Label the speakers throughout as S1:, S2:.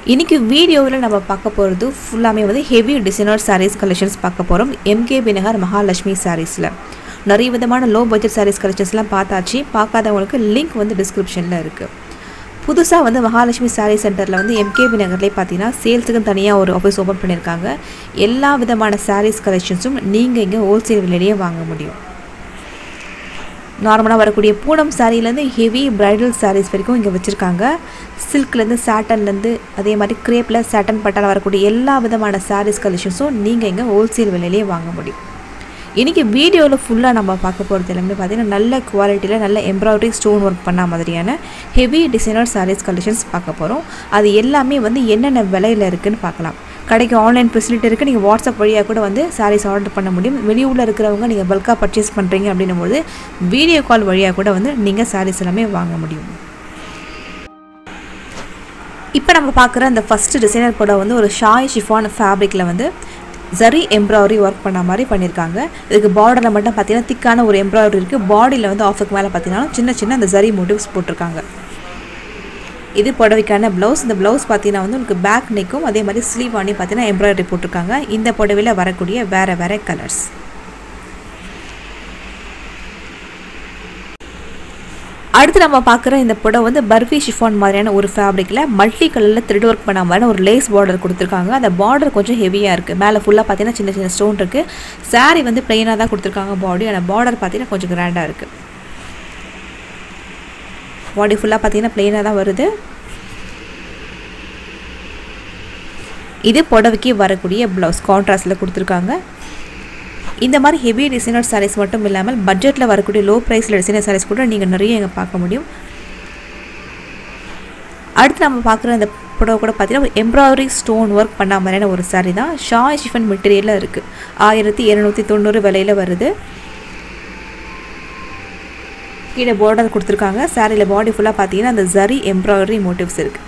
S1: இன்றைக்கி வீடியோவில் நம்ம பார்க்க போகிறது ஃபுல்லாமே வந்து ஹெவி டிசைனர் சாரீஸ் கலெக்ஷன்ஸ் பார்க்க போகிறோம் எம்கேபி நகர் மகாலட்சுமி சாரீஸில் நிறைய விதமான லோ பட்ஜெட் சாரீஸ் கலெக்ஷன்ஸ்லாம் பார்த்தாச்சு பார்க்காதவங்களுக்கு லிங்க் வந்து டிஸ்கிரிப்ஷனில் இருக்குது புதுசாக வந்து மகாலட்சுமி சாரீ சென்டரில் வந்து எம்கேபி நகர்லேயே பார்த்தீங்கன்னா சேல்ஸுக்கு தனியாக ஒரு ஆஃபீஸ் ஓப்பன் பண்ணியிருக்காங்க எல்லா விதமான சாரீஸ் கலெக்ஷன்ஸும் நீங்கள் இங்கே ஹோல்சேல் விலையிலேயே வாங்க முடியும் நார்மலாக வரக்கூடிய பூனம் சாரீலேருந்து ஹெவி பிரைடல் சாரீஸ் வரைக்கும் இங்கே வச்சுருக்காங்க சில்க்லேருந்து சாட்டன்லேருந்து அதே மாதிரி கிரேப்பில் சாட்டன் பட்டால் வரக்கூடிய எல்லா விதமான சாரீஸ் கலெக்ஷன்ஸும் நீங்கள் இங்கே ஹோல்சேல் விலையிலேயே வாங்க முடியும் இன்றைக்கி வீடியோவில் ஃபுல்லாக நம்ம பார்க்க போகிறது எல்லாமே பார்த்திங்கன்னா நல்ல குவாலிட்டியில் நல்ல எம்ப்ராய்டரி ஸ்டோன் ஒர்க் பண்ண மாதிரியான ஹெவி டிசைனர் சாரீஸ் கலெக்ஷன்ஸ் பார்க்க போகிறோம் அது எல்லாமே வந்து என்னென்ன விலையில் இருக்குதுன்னு பார்க்கலாம் கடைக்கு ஆன்லைன் ஃபெசிலிட்டி இருக்குது நீங்கள் வாட்ஸ்அப் வழியாக கூட வந்து சாரீஸ் ஆர்டர் பண்ண முடியும் வெளியூரில் இருக்கிறவங்க நீங்கள் பல்காக பர்ச்சேஸ் பண்ணுறீங்க அப்படின்னும் போது வீடியோ கால் வழியாக கூட வந்து நீங்கள் சாரீஸ் எல்லாமே வாங்க முடியும் இப்போ நம்ம பார்க்குற அந்த ஃபஸ்ட்டு டிசைனர் கூட வந்து ஒரு ஷாய் ஷிஃபான் ஃபேப்ரிக்கில் வந்து ஜரி எம்ப்ராய்டரி ஒர்க் பண்ண மாதிரி பண்ணியிருக்காங்க இதுக்கு பார்டரில் மட்டும் பார்த்தீங்கன்னா திக்கான ஒரு எம்ப்ராய்டரி இருக்குது பாடியில் வந்து ஆஃபுக்கு மேலே பார்த்தீங்கன்னா சின்ன சின்ன அந்த ஜரி மோட்டிவ்ஸ் போட்டிருக்காங்க இது புடவைக்கான ப்ளவுஸ் இந்த ப்ளவுஸ் பார்த்தீங்கன்னா வந்து உங்களுக்கு பேக் நெக்கும் அதே மாதிரி ஸ்லீவ் ஆனி பார்த்தீங்கன்னா எம்ப்ராய்டரி போட்டிருக்காங்க இந்த புடவையில் வரக்கூடிய வேறு வேறு கலர்ஸ் அடுத்து நம்ம பார்க்குற இந்த புடவை வந்து பர்ஃபி ஷிஃபான் மாதிரியான ஒரு ஃபேப்ரிக்கில் மல்டி கலரில் த்ரெட் ஒர்க் பண்ண மாதிரி ஒரு லேஸ் பார்டர் கொடுத்துருக்காங்க அந்த பார்டர் கொஞ்சம் ஹெவியாக இருக்குது மேலே ஃபுல்லாக பார்த்தீங்கன்னா சின்ன சின்ன ஸ்டோன் இருக்குது சாரீ வந்து ப்ளைனாக தான் கொடுத்துருக்காங்க பாடி ஆனால் பார்டர் பார்த்தீங்கன்னா கொஞ்சம் கிராண்டாக இருக்குது பாடி ஃபுல்லாக பார்த்தீங்கன்னா ப்ளைனாக தான் வருது இது புடவைக்கு வரக்கூடிய ப்ளவுஸ் கான்ட்ராஸ்டில் கொடுத்துருக்காங்க இந்த மாதிரி ஹெவி டிசைனர் சாரீஸ் மட்டும் இல்லாமல் பட்ஜெட்டில் வரக்கூடிய லோ ப்ரைஸில் டிசைனர் சாரீஸ் கூட நீங்கள் நிறைய இங்கே பார்க்க முடியும் அடுத்து நம்ம பார்க்குற இந்த புடவை கூட பார்த்தீங்கன்னா ஒரு எம்ப்ராய்டரி ஸ்டோன் ஒர்க் பண்ண மாதிரியான ஒரு சாரீ தான் ஷாய் ஷிஃபன் மெட்டீரியலில் இருக்குது ஆயிரத்தி இரநூத்தி தொண்ணூறு விலையில் வருது கீழே பார்டர் கொடுத்துருக்காங்க சாரியில் பாடி ஃபுல்லாக பார்த்தீங்கன்னா அந்த ஜரி எம்ப்ராய்டரி மோட்டிவ்ஸ் இருக்குது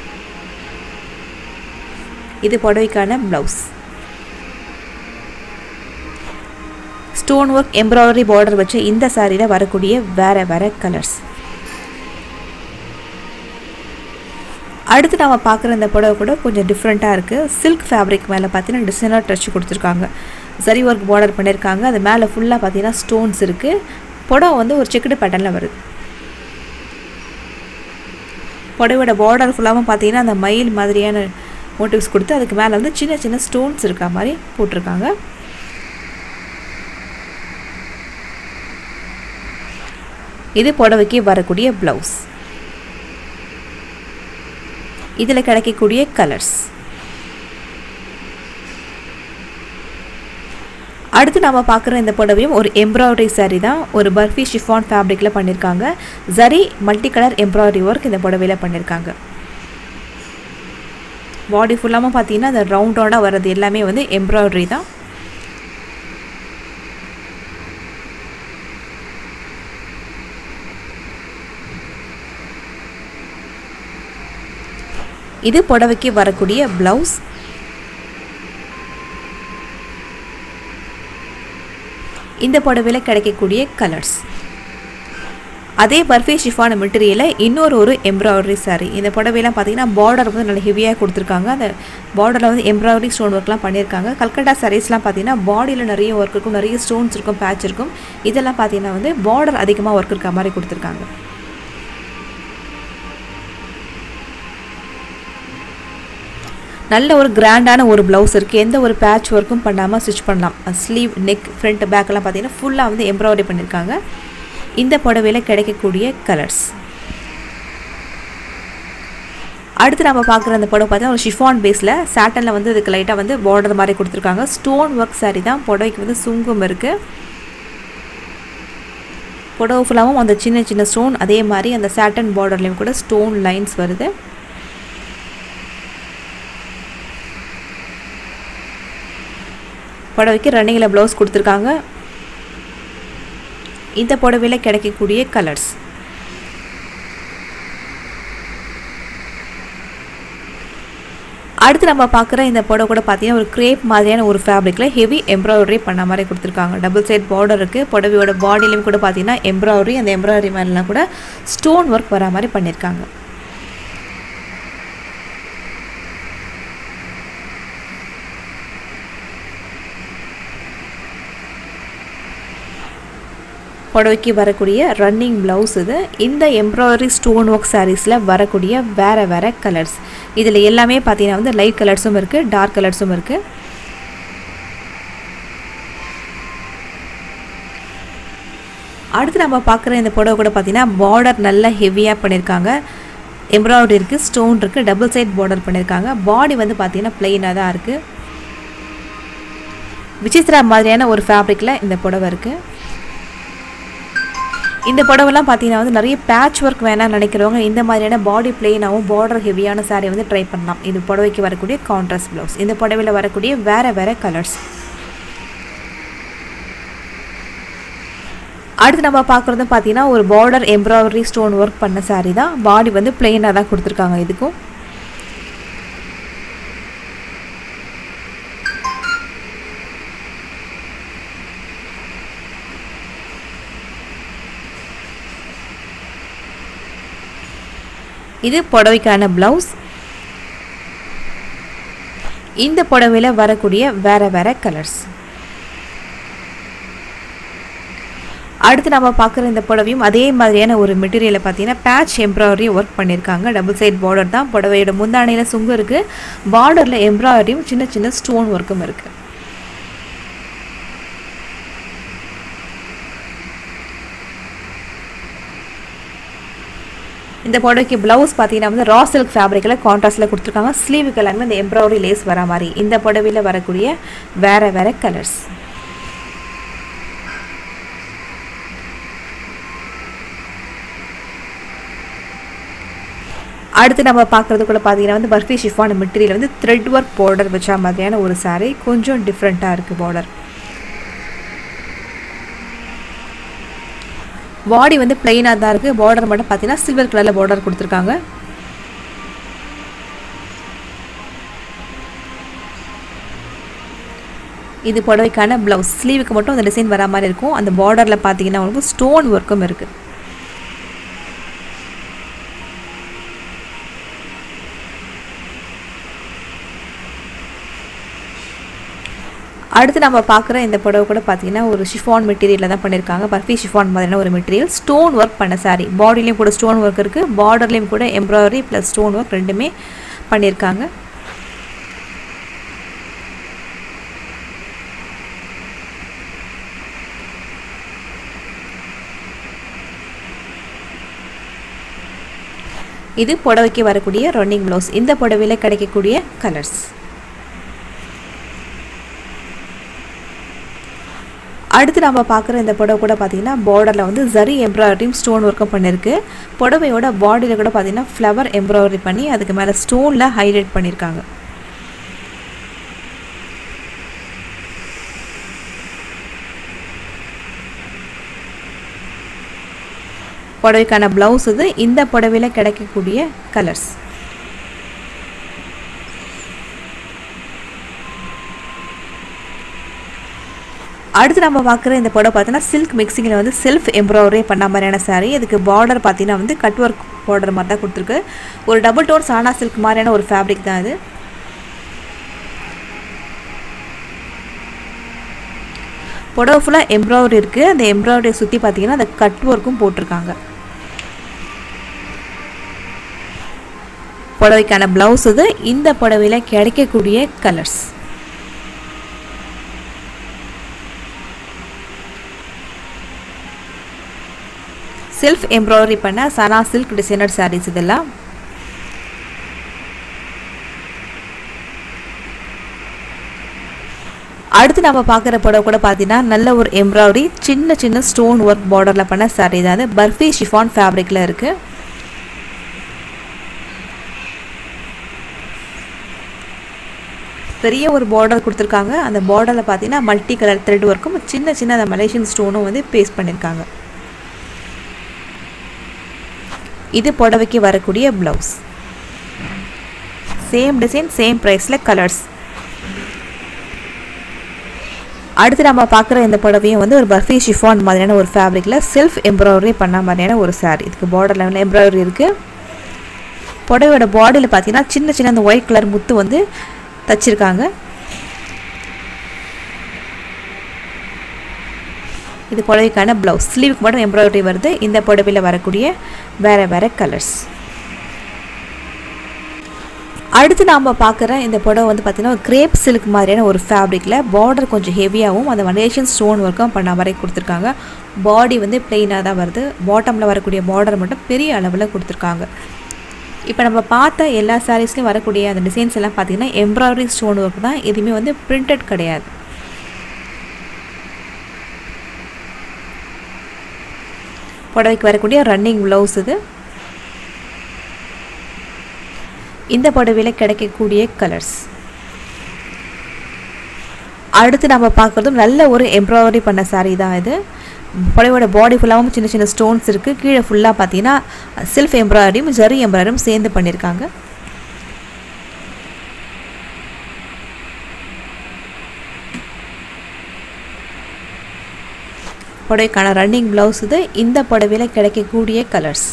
S1: இது புடவைக்கான blouse stone work embroidery border வச்சு இந்த சாரியில் வரக்கூடிய வேறு வேறு கலர்ஸ் அடுத்து நம்ம பார்க்குற இந்த புடவை கூட கொஞ்சம் டிஃப்ரெண்ட்டாக இருக்குது சில்க் ஃபேப்ரிக் மேலே பார்த்தீங்கன்னா டிசைனர் டச் கொடுத்துருக்காங்க சரி ஒர்க் பார்டர் பண்ணியிருக்காங்க அது மேலே ஃபுல்லாக பார்த்தீங்கன்னா ஸ்டோன்ஸ் இருக்குது புடவை வந்து ஒரு செக்குடு பேட்டர்னில் வருது புடவையோட பார்டர் ஃபுல்லாகவும் பார்த்தீங்கன்னா அந்த மயில் மாதிரியான மோட்டிவ்ஸ் கொடுத்து அதுக்கு மேலே வந்து சின்ன சின்ன ஸ்டோன்ஸ் இருக்க மாதிரி போட்டிருக்காங்க இது புடவைக்கு வரக்கூடிய ப்ளவுஸ் இதில் கிடைக்கக்கூடிய கலர்ஸ் அடுத்து நம்ம பார்க்குற இந்த புடவையும் ஒரு எம்ப்ராய்டரி சாரீ தான் ஒரு பர்ஃபி ஷிஃபான் ஃபேப்ரிக்கில் பண்ணியிருக்காங்க zari multi colour embroidery work இந்த புடவையில் பண்ணியிருக்காங்க பாடி ஃபுல்லாமல் பார்த்தீங்கன்னா அந்த ரவுண்டோட வர்றது எல்லாமே வந்து எம்ப்ராய்டரி தான் இது புடவைக்கு வரக்கூடிய ப்ளவுஸ் இந்த புடவையில் கிடைக்கக்கூடிய கலர்ஸ் அதே பர்ஃபி ஷிஃபான மெட்டீரியலில் இன்னொரு ஒரு எம்ப்ராய்டரி சாரீ இந்த புடவையெல்லாம் பார்த்தீங்கன்னா பார்டர் வந்து நல்ல ஹெவியாக கொடுத்துருக்காங்க அந்த பார்டரில் வந்து எம்ப்ராய்டரி ஸ்டோன் ஒர்க்லாம் பண்ணியிருக்காங்க கல்கட்டா சாரீஸ்லாம் பார்த்தீங்கன்னா பாடியில் நிறைய ஒர்க் இருக்கும் நிறைய ஸ்டோன்ஸ் இருக்கும் பேட்ச் இருக்கும் இதெல்லாம் பார்த்தீங்கன்னா வந்து பார்டர் அதிகமாக ஒர்க் இருக்க மாதிரி கொடுத்துருக்காங்க நல்ல ஒரு கிராண்டான ஒரு ப்ளவுஸ் இருக்குது எந்த ஒரு பேட்ச் ஒர்க்கும் பண்ணாமல் ஸ்டிச் பண்ணலாம் ஸ்லீவ் நெக் ஃப்ரண்ட் பேக்கெல்லாம் பார்த்தீங்கன்னா ஃபுல்லாக வந்து எம்ப்ராய்டரி பண்ணியிருக்காங்க இந்த புடவையில் கிடைக்கக்கூடிய கலர்ஸ் அடுத்து நம்ம பார்க்குற அந்த புடவை பார்த்தீங்கன்னா ஒரு ஷிஃபான் பேஸில் சாட்டனில் வந்து இதுக்கு லைட்டாக வந்து பார்டர் மாதிரி கொடுத்துருக்காங்க ஸ்டோன் ஒர்க் சாரீ தான் புடவைக்கு வந்து சுங்கும் இருக்குது புடவை ஃபுல்லாகவும் அந்த சின்ன சின்ன ஸ்டோன் அதே மாதிரி அந்த சாட்டன் பார்டர்லேயும் கூட ஸ்டோன் லைன்ஸ் வருது புடவைக்கு ரன்னிங்கில் ப்ளவுஸ் கொடுத்துருக்காங்க இந்த புடவையில் கிடைக்கக்கூடிய கலர்ஸ் அடுத்து நம்ம பார்க்குற இந்த புடவை கூட பார்த்தீங்கன்னா ஒரு கிரேப் மாதிரியான ஒரு ஃபேப்ரிக்கில் ஹெவி எம்ப்ராய்டரி பண்ண மாதிரி கொடுத்துருக்காங்க டபுள் சைட் பார்டர் இருக்குது புடவையோட பாடிலையும் கூட பார்த்தீங்கன்னா எம்ப்ராய்டரி அந்த எம்ப்ராய்டரி மாதிரிலாம் கூட ஸ்டோன் ஒர்க் வர மாதிரி பண்ணியிருக்காங்க புடவைக்கு வரக்கூடிய ரன்னிங் ப்ளவுஸ் இது இந்த எம்ப்ராய்டரி ஸ்டோன் ஒர்க் சாரீஸில் வரக்கூடிய வேறு வேறு கலர்ஸ் இதில் எல்லாமே பார்த்தீங்கன்னா வந்து லைட் கலர்ஸும் இருக்குது டார்க் கலர்ஸும் இருக்குது அடுத்து நம்ம பார்க்குற இந்த புடவை கூட பார்த்தீங்கன்னா பார்டர் நல்லா ஹெவியாக பண்ணியிருக்காங்க எம்ப்ராய்டரி இருக்குது ஸ்டோன் இருக்குது டபுள் சைட் பார்டர் பண்ணியிருக்காங்க பாடி வந்து பார்த்தீங்கன்னா பிளெயினாக தான் இருக்குது விசித்ரா மாதிரியான ஒரு ஃபேப்ரிக்கில் இந்த புடவை இருக்குது இந்த புடவைலாம் பார்த்தீங்கன்னா வந்து நிறைய பேட்ச் ஒர்க் வேணாம்னு நினைக்கிறவங்க இந்த மாதிரியான பாடி பிளெயினாகவும் பார்டர் ஹெவியான சாரீ வந்து ட்ரை பண்ணலாம் இது புடவைக்கு வரக்கூடிய கான்ட்ராஸ்ட் ப்ளவுஸ் இந்த புடவையில் வரக்கூடிய வேறு வேறு கலர்ஸ் அடுத்து நம்ம பார்க்குறது பார்த்தீங்கன்னா ஒரு பார்டர் எம்ப்ராய்டரி ஸ்டோன் ஒர்க் பண்ண சாரீ தான் பாடி வந்து பிளெயினாக தான் கொடுத்துருக்காங்க இதுக்கும் இது புடவைக்கான ப்ளவுஸ் இந்த புடவையில் வரக்கூடிய வேறு வேறு கலர்ஸ் அடுத்து நம்ம பார்க்குற இந்த புடவையும் அதே மாதிரியான ஒரு மெட்டீரியலை பார்த்தீங்கன்னா பேட்ச் எம்ப்ராய்டரி ஒர்க் பண்ணியிருக்காங்க டபுள் சைட் பார்டர் தான் புடவையோட முந்தானையில் சுங்கு இருக்குது பார்டரில் எம்ப்ராய்டரியும் சின்ன சின்ன ஸ்டோன் ஒர்க்கும் இருக்குது இந்த புடவைக்கு ப்ளவுஸ் பார்த்தீங்கன்னா வந்து ரா சில்க் ஃபேப்ரிக்கில் கான்ட்ராஸ்டில் கொடுத்துருக்காங்க ஸ்லீவுக்கு எல்லாமே இந்த எம்ப்ராய்டரி லேஸ் வர மாதிரி இந்த புடவையில் வரக்கூடிய வேறு வேறு கலர்ஸ் அடுத்து நம்ம பார்க்குறது கூட பார்த்தீங்கன்னா வந்து பர்ஃபி ஷிஃபான் மெட்டீரியல் வந்து த்ரெட் ஒர்க் பார்டர் வச்சா மாதிரியான ஒரு சாரீ கொஞ்சம் டிஃப்ரெண்ட்டாக இருக்குது பார்டர் பாடி வந்து பிளெயினாக தான் இருக்குது பார்டர் மட்டும் பார்த்தீங்கன்னா சில்வர் கலரில் பார்டர் கொடுத்துருக்காங்க இது புடவைக்கான ப்ளவுஸ் ஸ்லீவுக்கு மட்டும் அந்த டிசைன் வர மாதிரி இருக்கும் அந்த பார்டரில் பார்த்தீங்கன்னா உங்களுக்கு ஸ்டோன் ஒர்க்கும் இருக்குது அடுத்து நம்ம பார்க்குற இந்த புடவை கூட பார்த்தீங்கன்னா ஒரு ஷிஃபான் மெட்டீரியலில் தான் பண்ணியிருக்காங்க பர்ஃபி ஷிஃபான் மாதிரியான ஒரு மெட்டீரியல் ஸ்டோன் ஒர்க் பண்ண சாரீ பாடிலையும் கூட ஸ்டோன் ஒர்க் இருக்குது பார்டர்லேயும் கூட எம்ப்ராய்டரி ப்ளஸ் ஸ்டோன் ஒர்க் ரெண்டுமே பண்ணியிருக்காங்க இது புடவைக்கு வரக்கூடிய ரன்னிங் ப்ளவுஸ் இந்த புடவையில் கிடைக்கக்கூடிய கலர்ஸ் அடுத்து நம்ம பார்க்குற இந்த புடவை கூட பார்த்தீங்கன்னா பார்டரில் வந்து ஜரி எம்ப்ராய்டரியும் ஸ்டோன் ஒர்க்கும் பண்ணியிருக்கு புடவையோட பாடியில் கூட பார்த்தீங்கன்னா ஃப்ளவர் எம்ப்ராய்டரி பண்ணி அதுக்கு மேலே ஸ்டோனில் ஹைலைட் பண்ணியிருக்காங்க புடவைக்கான ப்ளவுஸ் இது இந்த புடவையில் கிடைக்கக்கூடிய கலர்ஸ் அடுத்து நம்ம பார்க்குற இந்த புடவை பார்த்தீங்கன்னா சில்க் மிக்சிங்கில் வந்து செல்ஃப் எம்ப்ராய்டரி பண்ண மாதிரியான சாரீ இதுக்கு பார்டர் பார்த்தீங்கன்னா வந்து கட் ஒர்க் பார்டர் மாதிரி தான் கொடுத்துருக்கு ஒரு டபுள் டோன் சானா சில்க் மாதிரியான ஒரு ஃபேப்ரிக் தான் இது புடவை ஃபுல்லாக எம்ப்ராய்டரி இருக்குது அந்த எம்ப்ராய்டரி சுற்றி பார்த்தீங்கன்னா அந்த கட் ஒர்க்கும் போட்டிருக்காங்க புடவைக்கான ப்ளவுஸ் இது இந்த புடவையில் கிடைக்கக்கூடிய கலர்ஸ் செல்ஃப் எம்ப்ராய்டரி பண்ண சனா சில்க் டிசைனர் சாரீஸ் இதெல்லாம் அடுத்து நம்ம பார்க்குற புடவை கூட பார்த்தீங்கன்னா நல்ல ஒரு எம்ப்ராய்டரி சின்ன சின்ன ஸ்டோன் ஒர்க் பார்டரில் பண்ண சாரீ தான் அது பர்ஃபி ஷிஃபான் ஃபேப்ரிக்கில் இருக்குது பெரிய ஒரு பார்டர் கொடுத்துருக்காங்க அந்த பார்டரில் பார்த்தீங்கன்னா மல்டி கலர் த்ரெட் ஒர்க்கும் சின்ன சின்ன அந்த மலேசியன் ஸ்டோனும் வந்து பேஸ்ட் பண்ணியிருக்காங்க இது புடவைக்கு வரக்கூடிய ப்ளவுஸ் சேம் டிசைன் சேம் ப்ரைஸில் கலர்ஸ் அடுத்து நம்ம பார்க்குற இந்த புடவையும் வந்து ஒரு பர்ஃபி ஷிஃபான் மாதிரியான ஒரு ஃபேப்ரிக்கில் செல்ஃப் எம்ப்ராய்டரி பண்ண மாதிரியான ஒரு சாரீ இதுக்கு பார்டர் லெவலில் எம்ப்ராய்டரி இருக்குது புடவையோட பாடியில் பார்த்தீங்கன்னா சின்ன சின்ன அந்த ஒயிட் கலர் முத்து வந்து தச்சிருக்காங்க இது புடவைக்கான ப்ளவுஸ் ஸ்லீவுக்கு மட்டும் எம்ப்ராய்டரி வருது இந்த புடவையில் வரக்கூடிய வேறு வேறு கலர்ஸ் அடுத்து நாம் பார்க்குற இந்த புடவை வந்து பார்த்திங்கன்னா கிரேப் சில்க் மாதிரியான ஒரு ஃபேப்ரிக்கில் பார்டர் கொஞ்சம் ஹெவியாகவும் அந்த மலேசியன் ஸ்டோன் ஒர்க்கும் பண்ண மாதிரி கொடுத்துருக்காங்க பாடி வந்து பிளெயினாக தான் வருது பாட்டமில் வரக்கூடிய பார்டர் மட்டும் பெரிய அளவில் கொடுத்துருக்காங்க இப்போ நம்ம பார்த்த எல்லா சாரீஸ்லையும் வரக்கூடிய அந்த டிசைன்ஸ் எல்லாம் பார்த்திங்கன்னா எம்ப்ராய்டரி ஸ்டோன் ஒர்க் தான் எதுவுமே வந்து பிரிண்டட் கிடையாது புடவைக்கு வரக்கூடிய ரன்னிங் ப்ளவுஸ் இது இந்த புடவையில் கிடைக்கக்கூடிய கலர்ஸ் அடுத்து நம்ம பார்க்குறதும் நல்ல ஒரு எம்ப்ராய்டரி பண்ண சாரீ தான் இது புடவையோட பாடி ஃபுல்லாகவும் சின்ன சின்ன ஸ்டோன்ஸ் இருக்குது கீழே ஃபுல்லாக பார்த்தீங்கன்னா செல்ஃப் எம்ப்ராய்டரியும் ஜரி எம்ப்ராய்டரியும் சேர்ந்து பண்ணியிருக்காங்க புடவைக்கான ரன்னிங் ப்ளவுஸ் இது இந்த புடவையில் கிடைக்கக்கூடிய கலர்ஸ்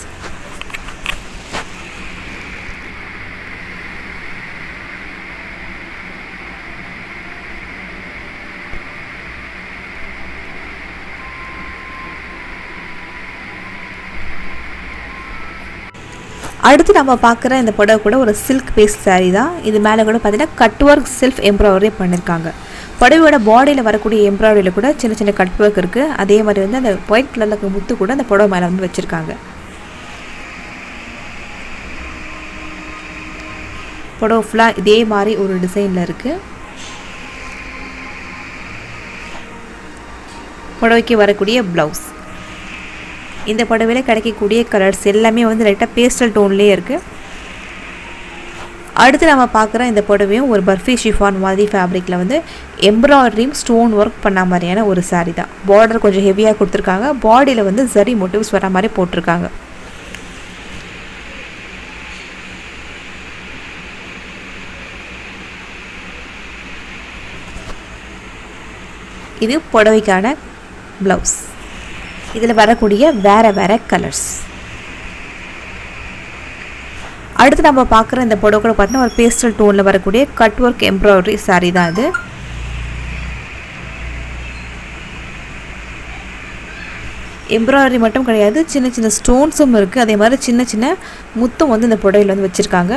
S1: அடுத்து நம்ம பார்க்குற இந்த புடவை கூட ஒரு சில்க் பேஸ்ட் சாரீ தான் இது மேலே கூட பார்த்தீங்கன்னா கட் ஒர்க் செல்ஃப் எம்ப்ராய்டரி பண்ணியிருக்காங்க புடவையோட பாடியில் வரக்கூடிய எம்ப்ராய்டரியில் கூட சின்ன சின்ன கட் ஒர்க் இருக்குது அதே மாதிரி வந்து அந்த ஒயிட் கலரில் இருக்க முத்து கூட அந்த புடவை மேலே வந்து வச்சுருக்காங்க புடவை ஃபுல்லாக இதே மாதிரி ஒரு டிசைனில் இருக்குது புடவைக்கு வரக்கூடிய ப்ளவுஸ் இந்த புடவையில் கிடைக்கக்கூடிய கலர்ஸ் எல்லாமே வந்து லைட்டாக பேஸ்டல் டோன்லேயே இருக்குது அடுத்து நம்ம பார்க்குற இந்த புடவையும் ஒரு பர்ஃபி ஷிஃபான் மாதிரி ஃபேப்ரிக்கில் வந்து எம்ப்ராய்டரியும் ஸ்டோன் ஒர்க் பண்ண மாதிரியான ஒரு சாரீ தான் பார்டர் கொஞ்சம் ஹெவியாக கொடுத்துருக்காங்க பாடியில் வந்து சரி மோட்டிவ்ஸ் வர மாதிரி போட்டிருக்காங்க இது புடவைக்கான ப்ளவுஸ் இதில் வரக்கூடிய வேறு வேறு கலர்ஸ் அடுத்து நம்ம பார்க்குற இந்த புடவை கூட பார்த்தீங்கன்னா ஒரு பேஸ்டல் டோனில் வரக்கூடிய கட் ஒர்க் எம்ப்ராய்டரி சாரீ தான் இது எம்ப்ராய்டரி மட்டும் கிடையாது சின்ன சின்ன ஸ்டோன்ஸும் இருக்குது அதே மாதிரி சின்ன சின்ன முத்தும் வந்து இந்த புடவையில் வந்து வச்சுருக்காங்க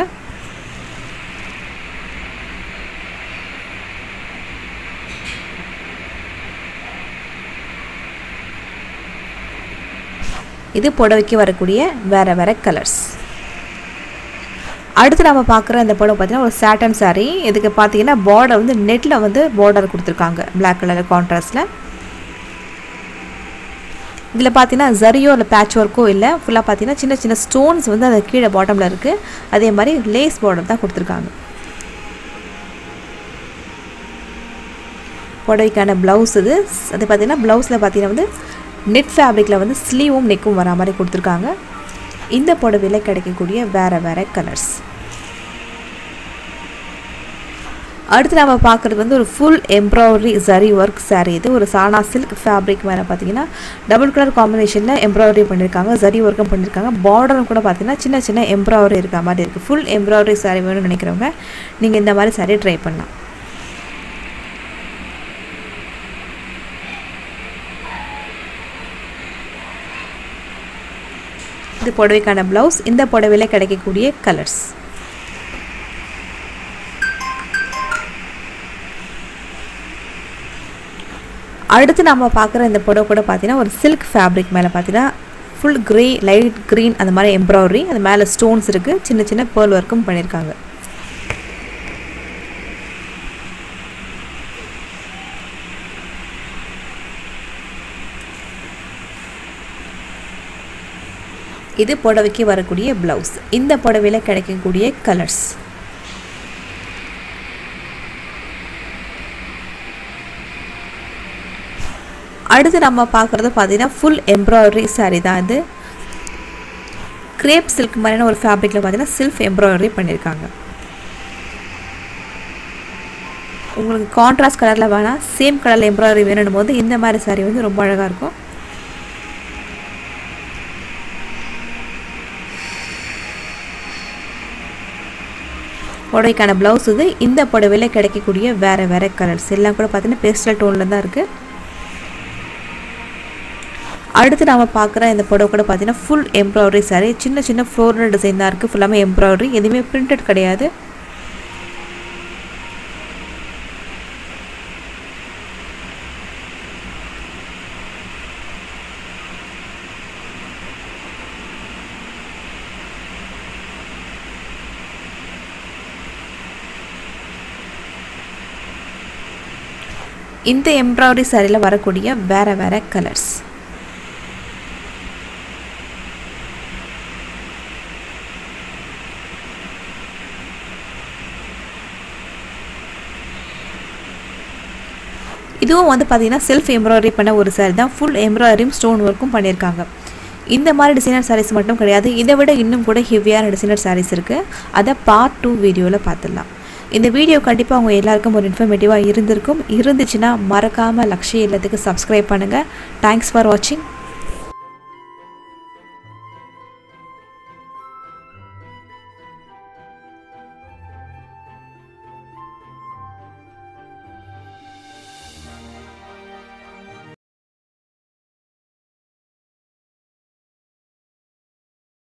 S1: இது புடவைக்கு வரக்கூடிய வேறு வேறு கலர்ஸ் அடுத்து நம்ம பார்க்குற இந்த புடவை பார்த்தீங்கன்னா ஒரு சாட்டன் சாரீ இதுக்கு பார்த்தீங்கன்னா பார்டர் வந்து நெட்டில் வந்து பார்டர் கொடுத்துருக்காங்க பிளாக் கலர் கான்ட்ராஸ்டில் இதில் பார்த்தீங்கன்னா ஜரியோ இல்லை பேட்ச் ஒர்க்கோ இல்லை ஃபுல்லாக பார்த்தீங்கன்னா சின்ன சின்ன ஸ்டோன்ஸ் வந்து அது கீழே பாட்டமில் இருக்குது அதே மாதிரி லேஸ் பார்டர் தான் கொடுத்துருக்காங்க புடவைக்கான ப்ளவுஸ் இது அது பார்த்தீங்கன்னா ப்ளவுஸில் பார்த்தீங்கன்னா வந்து நெட் ஃபேப்ரிக்கில் வந்து ஸ்லீவும் நெக்கும் வரா மாதிரி கொடுத்துருக்காங்க இந்த புடவையில் கிடைக்கக்கூடிய வேறு வேறு கலர்ஸ் அடுத்து நம்ம பார்க்குறது வந்து ஒரு full embroidery zari work sari இது ஒரு சானா சில்க் ஃபேப்ரிக் மேலே பார்த்தீங்கன்னா டபுள் கலர் காம்பினேஷனில் எம்ப்ராய்டரி பண்ணியிருக்காங்க சரி ஒர்க்கும் பண்ணியிருக்காங்க பார்டரும் கூட பார்த்தீங்கன்னா சின்ன சின்ன எம்ப்ராய்டரி இருக்க மாதிரி இருக்குது ஃபுல் எம்ப்ராய்டரி சாரீ வேணும்னு நினைக்கிறவங்க நீங்கள் இந்த மாதிரி சாரீ ட்ரை பண்ணலாம் இது புடவைக்கான ப்ளவுஸ் இந்த புடவையில் கிடைக்கக்கூடிய கலர்ஸ் அடுத்து நம்ம பார்க்குற இந்த புடவை கூட பார்த்தீங்கன்னா ஒரு சில்க் ஃபேப்ரிக் மேலே பார்த்தீங்கன்னா ஃபுல் க்ரே லைட் க்ரீன் அந்த மாதிரி எம்ப்ராய்டரி அது மேலே ஸ்டோன்ஸ் இருக்குது சின்ன சின்ன பேர்ல் ஒர்க்கும் பண்ணியிருக்காங்க இது புடவைக்கு வரக்கூடிய ப்ளவுஸ் இந்த புடவையில் கிடைக்கக்கூடிய கலர்ஸ் அடுத்து நம்ம பார்க்குறது பார்த்தீங்கன்னா ஃபுல் எம்ப்ராய்டரி சாரீ தான் இது கிரேப் சில்க் மாதிரியான ஒரு ஃபேப்ரிக்கில் பார்த்தீங்கன்னா சில்க் எம்ப்ராய்டரி பண்ணியிருக்காங்க உங்களுக்கு கான்ட்ராஸ்ட் கலரில் வேணால் சேம் கலரில் எம்ப்ராய்டரி வேணும் போது இந்த மாதிரி சாரீ வந்து ரொம்ப அழகாக இருக்கும் புடவைக்கான ப்ளவுஸ் இது இந்த புடவையில் கிடைக்கக்கூடிய வேறு வேறு கலர்ஸ் எல்லாம் கூட பார்த்தீங்கன்னா பேஸ்டல் டோனில் தான் இருக்குது அடுத்து நாம் பார்க்குற இந்த புடவை கூட பார்த்தீங்கன்னா ஃபுல் எம்ப்ராய்டரி saree சின்ன சின்ன ஃப்ளோரல் டிசைன் தான் இருக்குது ஃபுல்லாமே எம்ப்ராய்டரி எதுவுமே பிரிண்டட் கிடையாது இந்த எம்ப்ராய்டரி சாரியில் வரக்கூடிய வேறு வேறு கலர்ஸ் இதுவும் வந்து பார்த்தீங்கன்னா செல்ஃப் எம்ப்ராய்டரி பண்ண ஒரு சாரி தான் ஃபுல் எம்ப்ராய்டரியும் ஸ்டோன் ஒர்க்கும் பண்ணியிருக்காங்க இந்த மாதிரி டிசைனர் சாரீஸ் மட்டும் கிடையாது இதை விட இன்னும் கூட ஹெவியான டிசைனர் சாரீஸ் இருக்குது அதை பார்ட் டூ வீடியோவில் பார்த்துடலாம் இந்த வீடியோ கண்டிப்பாக அவங்க எல்லாருக்கும் ஒரு இன்ஃபர்மேட்டிவாக இருந்திருக்கும் இருந்துச்சுன்னா மறக்காமல் லக்ஷ்ய இல்லத்துக்கு சப்ஸ்கிரைப் பண்ணுங்கள் தேங்க்ஸ் ஃபார் வாட்சிங்